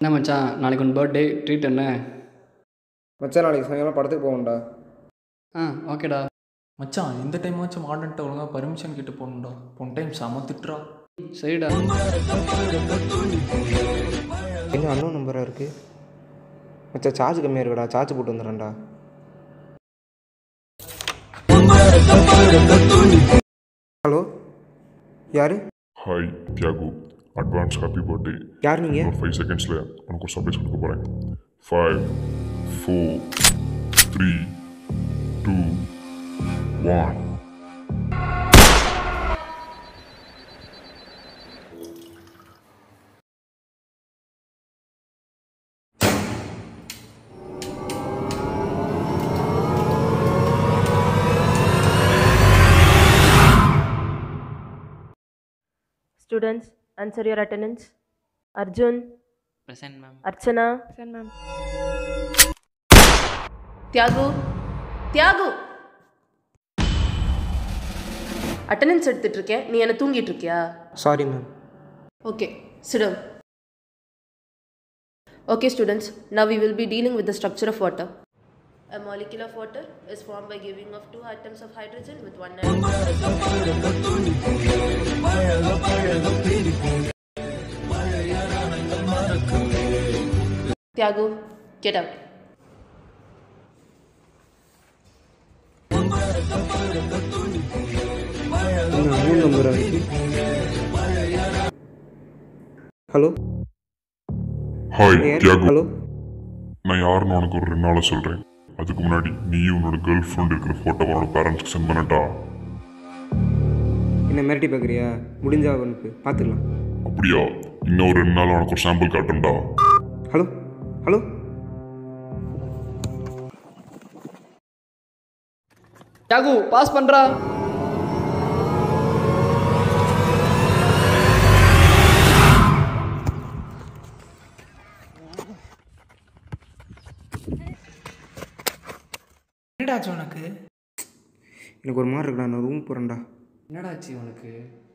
என்ன மச்சான் நாளைக்கு உன் பர்த்டே ட்ரீட் என்ன மச்சான் நாளைக்கு சாயங்காலம் படத்துக்கு போகணும்டா ஆ ஓகேடா மச்சான் இந்த டைமாச்சும் மாடன்ட்ட ஒழுங்காக பர்மிஷன் கேட்டு போகணும்டா போன டைம் செம திட்டுறா சரிடா என்ன அண்ணன் நம்பராக இருக்குது மச்சான் சார்ஜ் கம்மியாக இருக்குடா சார்ஜ் போட்டு வந்துடுறேன்டா ஹலோ யார் hi Thiyagu advance happy birthday யார் நீங்கள் ஒரு ஃபைவ் செகண்ட்ஸில் உனக்கு ஒரு சர்ப்ரைஸ் கொடுக்க போகிறேன் five four three two one Students, answer your attendance. Arjun, Present, ma'am. Archana, Present, ma'am. Thiyagu Thiyagu attendance எடுத்துட்டு இருக்கேன் நீ என்ன தூங்கிட்டு இருக்கியா சாரி மேம் ஓகே சிடம் Okay, students, now we will be dealing with the structure of water. A molecule of water is formed by giving of two atoms of hydrogen with one atom. Tiago, get out. என்ன மூணு நம்பராக இருக்குது hello hi யார் Thiyagu hello நான் யாருன்னு உனக்கு ஒரு ரெண்டு நாள் சொல்கிறேன் அதுக்கு முன்னாடி நீ உன்னோட கேர்ள் ஃப்ரெண்ட் இருக்கிற ஃபோட்டோ உன்னோட பேரண்ட்ஸ்க்கு சென்ட் பண்ணட்டா என்ன மிரட்டி பார்க்குறியா முடிஞ்சா அனுப்பு பார்த்துக்கலாம் அப்படியா இன்னும் ஒரு ரெண்டு நாள் உனக்கு ஒரு சாம்பிள் காட்டும்டா ஹலோ ஹலோ யாகு பாஸ் பண்ணுறா என்னடாச்சு உனக்கு எனக்கு ஒரு மாதிரி இருக்குடா நான் ரூம் போகிறேன்டா என்னடாச்சு உனக்கு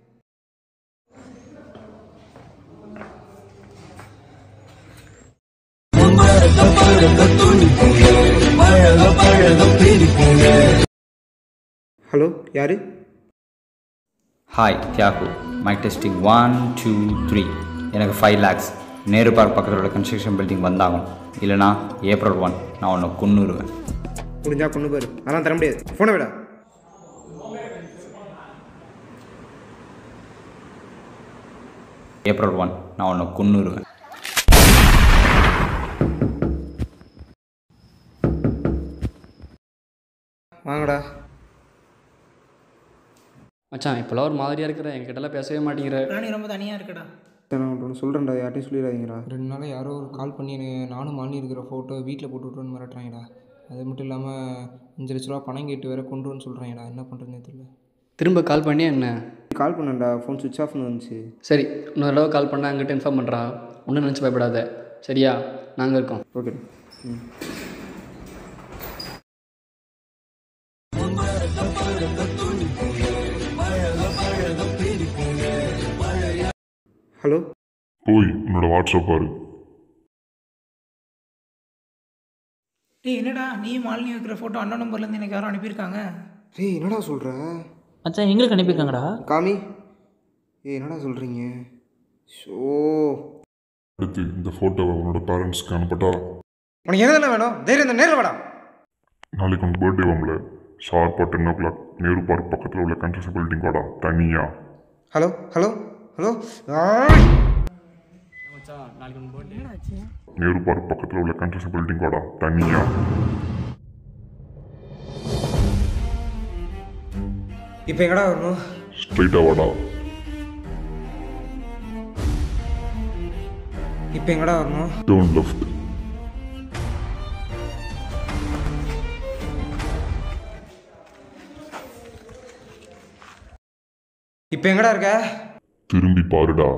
ஹலோ யார் hi Thiyagu mike testing one two three எனக்கு ஃபைவ் லேக்ஸ் நேரு பார்க் பக்கத்தில் உள்ள கன்ஸ்ட்ரக்ஷன் பில்டிங் வந்தாகும் இல்லைனா ஏப்ரல் ஒன் நான் உன்னை கொன்னுருவேன் முடிஞ்சா கொண்டு போயிரு அதெல்லாம் தர முடியாது ஃபோனை விடா ஏப்ரல் ஒன் நான் உன்னை கொன்னுருவேன் வாங்கடா மச்சான் இப்போலாம் ஒரு மாதிரியாக இருக்கிற என்கிட்டலாம் பேசவே மாட்டேங்கிற ராணி ரொம்ப தனியாக இருக்கடா சரி, நான் ஒன்று சொல்கிறேன்டா யார்ட்டையும் சொல்லிடாதீங்கடா ரெண்டு நாளாக யாரோ ஒரு கால் பண்ணி எனக்கு நானும் மாலி இருக்கிற ஃபோட்டோ வீட்டில் போட்டு விட்ருன்னு மிரட்டுறாங்கடா அது மட்டும் இல்லாமல் அஞ்சு லட்ச ரூபா பணம் கேட்டு வேற கொண்டு வந்து சொல்கிறாங்கடா என்ன பண்ணுறதுனே தெரியல திரும்ப கால் பண்ணி என்ன கால் பண்ணேன்டா ஃபோன் சுவிச் ஆஃப்னு வந்துச்சு சரி இன்னொரு தடவை கால் பண்ணால் அங்கிட்ட இன்ஃபார்ம் பண்ணுறா ஒன்றும் நினச்சி பயப்படாத சரியா நாங்கள் இருக்கோம் ஓகே ம் ஹலோ போய் உன்னோட வாட்ஸ்அப் பாரு டேய் என்னடா நீ மாலினி வைக்கிற ஃபோட்டோ அண்ணா நம்பர்லேருந்து எனக்கு யாரும் அனுப்பியிருக்காங்க ஏய் என்னடா சொல்கிற மச்சான் எங்களுக்கு அனுப்பியிருக்காங்கடா காமி ஏய் என்னடா சொல்கிறீங்க ஷோ அடுத்து இந்த ஃபோட்டோவை உன்னோட பேரண்ட்ஸ்க்கு அனுப்பட்டா உனக்கு என்ன வேணும் தைரியம் இந்த நேரில் வாடா நாளைக்கு உனக்கு பர்த்டே வாங்கல ஷார்ப்பாக ten o'clock Nehru park பக்கத்தில் உள்ள கன்ஸ்ட்ரக்ஷன் பில்டிங் வாடா தனியா hello hello hello Nehru park பக்கத்தில் உள்ள கன்ஸ்ட்ரக்ஷன் பில்டிங் வாடா தனியா இப்போ எங்கடா வரணும் ஸ்ட்ரைட்டாக வாடா இப்போ எங்கடா வரணும் டேர்ன் லெஃப்ட் இப்போ எங்கடா இருக்க திரும்பி பாருடா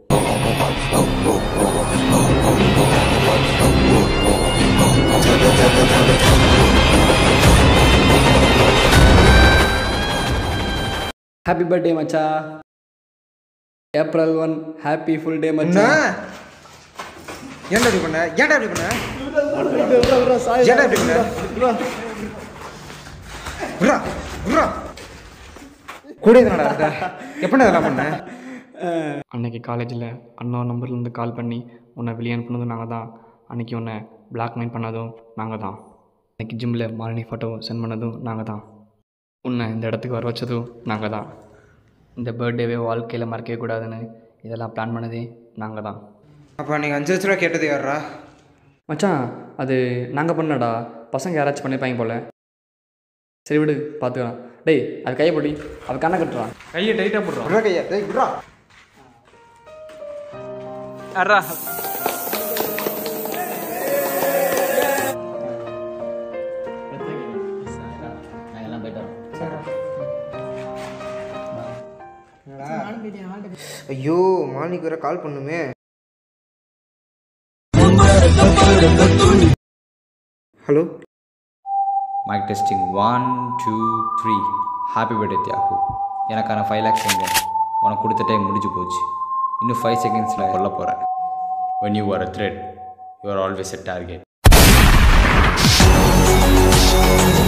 ஹாப்பி பர்த்டே மச்சா April one happy full day என்ன மச்சா ஏன்டா இப்படி பண்ண ஏன்டா இப்படி பண்ண ஏன்டா இப்படி பண்ண விட்றா விட்றா கூட தானடா இருக்க எப்படிடா இதெல்லாம் பண்ண அன்னைக்கு காலேஜில் அண்ணா நம்பர்லேருந்து கால் பண்ணி உன்னை வெளியே அனுப்புனதும் நாங்கள் தான் அன்னைக்கு உன்னை பிளாக்மெயில் பண்ணதும் நாங்கள் தான் அன்னைக்கு ஜிம்மில் மாலினி ஃபோட்டோ சென்ட் பண்ணதும் நாங்கள் தான் உன்னை இந்த இடத்துக்கு வர வச்சதும் நாங்கள் தான் இந்த பர்த்டேவே வாழ்க்கையில் மறக்கவே கூடாதுன்னு இதெல்லாம் பிளான் பண்ணதே நாங்கள் தான் அப்போ நீங்கள் அஞ்சு லட்ச ரூபா கேட்டது யாரா மச்சான் அது நாங்கள் பண்ணடா பசங்க யாராச்சும் பண்ணியிருப்பாங்க போல சரி விடு பார்த்துக்கலாம் டேய் அது கையை போடி அவள் கண்ணை கட்டுறான் கையை டைட்டாக போடுறான் விட்றா கையா டேய் விட்றா அறா ஐயோ மாலினிக்கு வேற கால் பண்ணுமே hello mike testing one two three happy birthday Thiyagu எனக்கான ஃபைவ் லேக்ஸ் எங்க உனக்கு கொடுத்த டைம் முடிஞ்சு போச்சு இன்னும் ஃபைவ் செகண்ட்ஸில் கொல்ல போகிறேன் when you are a threat you are always a target